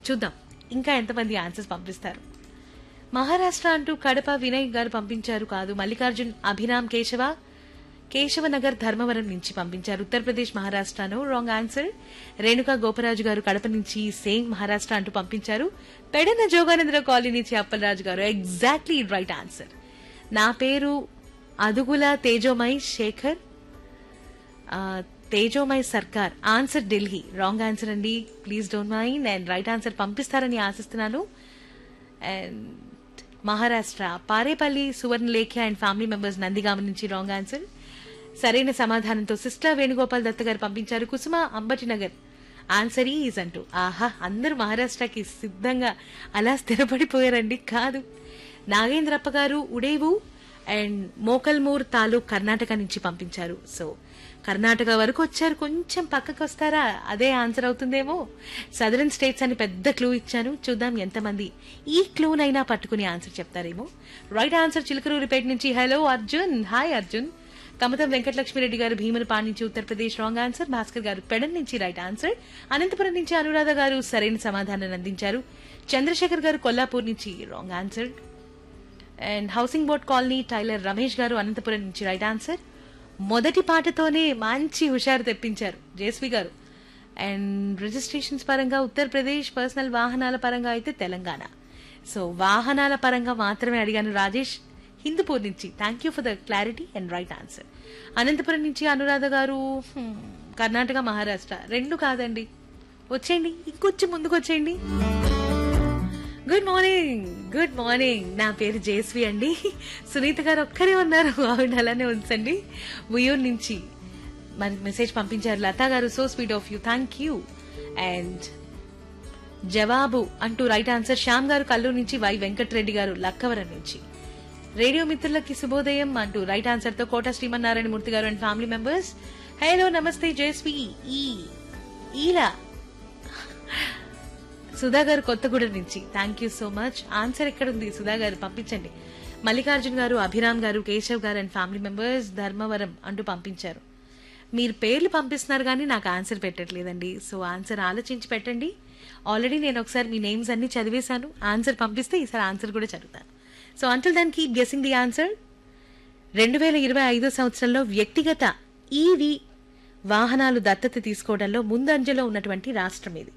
చూద్దాం ఇంకా ఎంతమంది ఆన్సర్స్ పంపిస్తారు మహారాష్ట్ర అంటూ కడప వినయ్ గారు పంపించారు కాదు మల్లికార్జున్ అభిరామ్ కేశవ కేశవనగర్ ధర్మవరం నుంచి పంపించారు ఉత్తరప్రదేశ్ మహారాష్ట్రను రాంగ్ ఆన్సర్ రేణుకా గోపరాజు గారు కడప నుంచి సేమ్ మహారాష్ట్ర అంటూ పంపించారు పెడన జోగానందర కాలనీ నుంచి అప్పలరాజు గారు ఎగ్జాక్ట్లీ రైట్ ఆన్సర్ నా పేరు అదుగుల తేజోమై శేఖర్ ఆ, Tejomay Sarkar answer Delhi wrong answer అండి please don't mind and right answer పంపిస్తారని ఆశిస్తున్నాను and Maharashtra Parepalli Suvarnalekha and family members Nandigama నుంచి రాంగ్ ఆన్సర్ సరైన సమాధానంతో సిస్టర్ వేణుగోపాల్ దత్త గారు పంపించారు కుసుమ అంబటి నగర్ ఆన్సర్ ఈజ్ అంటూ ఆహా అందరూ మహారాష్ట్రకి సిద్ధంగా అలా స్థిరపడిపోయారండి కాదు నాగేంద్రప్ప గారు ఉడేవు అండ్ మోకల్మూర్ తాలూక్ కర్ణాటక నుంచి పంపించారు సో కర్ణాటక వరకు వచ్చారు కొంచెం పక్కకు వస్తారా అదే ఆన్సర్ అవుతుందేమో సదరన్ స్టేట్స్ అని పెద్ద క్లూ ఇచ్చాను చూద్దాం ఎంతమంది ఈ క్లూనైనా పట్టుకుని ఆన్సర్ చెప్తారేమో రైట్ ఆన్సర్ చిలకరూరిపేట నుంచి హలో అర్జున్ హాయ్ అర్జున్ కమతం వెంకటలక్ష్మిరెడ్డి గారు భీములపాడు నుంచి ఉత్తరప్రదేశ్ రాంగ్ ఆన్సర్ భాస్కర్ గారు పెడన్ నుంచి రైట్ ఆన్సర్ అనంతపురం నుంచి అనురాధ గారు సరైన సమాధానాన్ని అందించారు చంద్రశేఖర్ గారు కొల్లాపూర్ నుంచి wrong answer and housing board colony tailor Ramesh గారు అనంతపురం నుంచి రైట్ ఆన్సర్ మొదటి పాటతోనే మంచి హుషారు తెప్పించారు జేస్వి గారు అండ్ రిజిస్ట్రేషన్స్ పరంగా ఉత్తరప్రదేశ్ పర్సనల్ వాహనాల పరంగా అయితే తెలంగాణ సో వాహనాల పరంగా మాత్రమే అడిగాను రాజేష్ హిందూపూర్ నుంచి thank you for the clarity and right answer Anantapur నుంచి అనురాధ గారు హ్మ్, కర్ణాటక మహారాష్ట్ర రెండు కాదండి వచ్చేయండి ఇంకొంచెం ముందుకు వచ్చేయండి గుడ్ మార్నింగ్ గుడ్ మార్నింగ్ నా పేరు జేస్వి అండి సునీత గారు ఒక్కరే ఉన్నారు ఆవిడ అలానే ఉంచండి ఉయ్యూరు నుంచి మరి మెసేజ్ పంపించారు లతా గారు so sweet of you thank you and జవాబు అంటూ రైట్ ఆన్సర్ శ్యామ్ గారు కల్లూరు నుంచి వై వెంకటరెడ్డి గారు లక్కవరం నుంచి రేడియో మిత్రులకి శుభోదయం అంటూ రైట్ ఆన్సర్ తో కోట శ్రీమన్నారాయణ మూర్తి గారు అండ్ ఫ్యామిలీ మెంబర్స్ హలో నమస్తే జేస్వి ఈ ఈలా సుధా గారు కొత్తగూడెం నుంచి thank you so much answer ఎక్కడ ఉంది సుధా గారు పంపించండి మల్లికార్జున్ గారు అభిరామ్ గారు కేశవ్ గారు అండ్ ఫ్యామిలీ మెంబర్స్ ధర్మవరం అంటూ పంపించారు మీరు పేర్లు పంపిస్తున్నారు కానీ నాకు ఆన్సర్ పెట్టట్లేదండి సో ఆన్సర్ ఆలోచించి పెట్టండి ఆల్రెడీ నేను ఒకసారి మీ నేమ్స్ అన్ని చదివేశాను ఆన్సర్ పంపిస్తే ఈసారి ఆన్సర్ కూడా చదువుతాను so until then keep guessing the answer రెండు వేల ఇరవై ఐదో సంవత్సరంలో వ్యక్తిగత ఈవి వాహనాలు దత్తత తీసుకోవడంలో ముందంజలో ఉన్నటువంటి రాష్ట్రం ఇది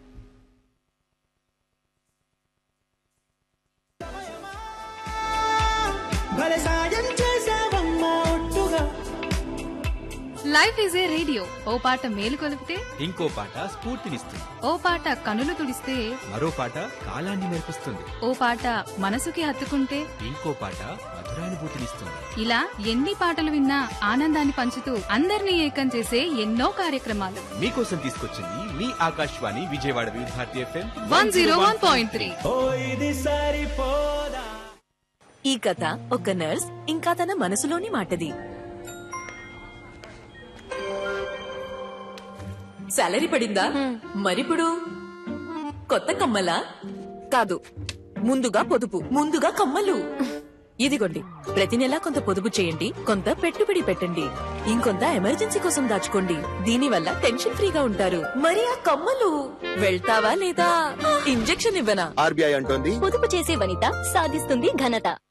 భలే సాయం చేసావమ్మా ఒట్టుగా లైఫ్ ఈజ్ ఏ రేడియో ఓ పాట మేలు కొలిపితే ఇంకో పాట స్ఫూర్తినిస్తుంది ఓ పాట కనులు తుడిస్తే మరో పాట కాలాన్ని మెరుపుస్తుంది ఓ పాట మనసుకి హత్తుకుంటే ఇంకో పాట మధురానుభూతినిస్తుంది ఇలా ఎన్ని పాటలు విన్నా ఆనందాన్ని పంచుతూ అందరినీ ఏకం చేసే ఎన్నో కార్యక్రమాలు మీకోసం తీసుకొచ్చింది మీ Akashvani Vijayawada Vividh Bharati FM one zero one point three ఓ ఇది సరిపోదా ఈ కథ ఒక నర్స్ ఇంకా తన మనసులోని మాటది సాలరీ పడిందా మరిప్పుడు కొత్త కమ్మలా కాదు ముందుగా పొదుపు ముందుగా కమ్మలు ఇదిగోండి ప్రతి నెలా కొంత పొదుపు చేయండి కొంత పెట్టుబడి పెట్టండి ఇంకొంత ఎమర్జెన్సీ కోసం దాచుకోండి దీనివల్ల టెన్షన్ ఫ్రీగా ఉంటారు మరి ఆ కమ్మలు వెళ్తావా లేదా ఇంజెక్షన్ ఇవ్వనా ఆర్బీఐ అంటోంది పొదుపు చేసే వనిత సాధిస్తుంది ఘనత